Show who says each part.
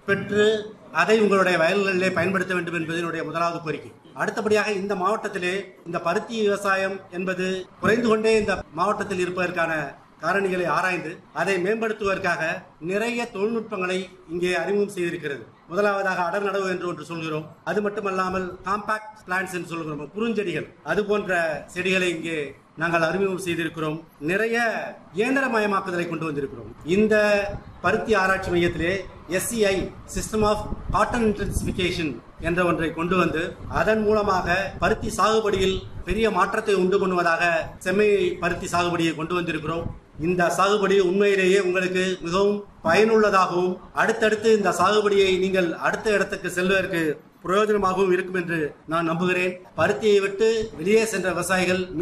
Speaker 1: பெற்று அதை உங்களுடைய வயல்களிலே பயன்படுத்த வேண்டும் என்பது என்னுடைய முதலாவது கோரிக்கை அடுத்தபடியாக இந்த மாவட்டத்திலே இந்த பருத்தி விவசாயம் என்பது குறைந்து கொண்டே இந்த மாவட்டத்தில் இருப்பதற்கான காரணிகளை ஆராய்ந்து அதை மேம்படுத்துவதற்காக நிறைய தொழில்நுட்பங்களை இங்கே அறிமுகம் செய்திருக்கிறது முதலாவதாக அடர் நடவு என்று ஒன்று சொல்கிறோம் அது மட்டுமல்லாமல் காம்பாக்ட் பிளான்ஸ் என்று சொல்கிறோம் குறுஞ்செடிகள் அது போன்ற செடிகளை இங்கே நாங்கள் அறிமுகம் செய்திருக்கிறோம் நிறைய இயந்திரமயமாக்குதலை கொண்டு வந்திருக்கிறோம் இந்த பருத்தி ஆராய்ச்சி மையத்திலே SCI system of cotton intensification என்ற ஒன்றை கொண்டு வந்து அதன் மூலமாக பருத்தி சாகுபடியில் பெரிய மாற்றத்தை உண்டு பண்ணுவதாக செம்மை பருத்தி சாகுபடியை கொண்டு வந்திருக்கிறோம் இந்த சாகுபடி உண்மையிலேயே உங்களுக்கு மிகவும் பயனுள்ளதாகவும் அடுத்தடுத்து இந்த சாகுபடியை நீங்கள் அடுத்த இடத்துக்கு செல்வதற்கு பிரயோஜனமாகவும் இருக்கும் என்று நான் நம்புகிறேன் பருத்தியை விட்டு வெளியே சென்ற விவசாயிகள்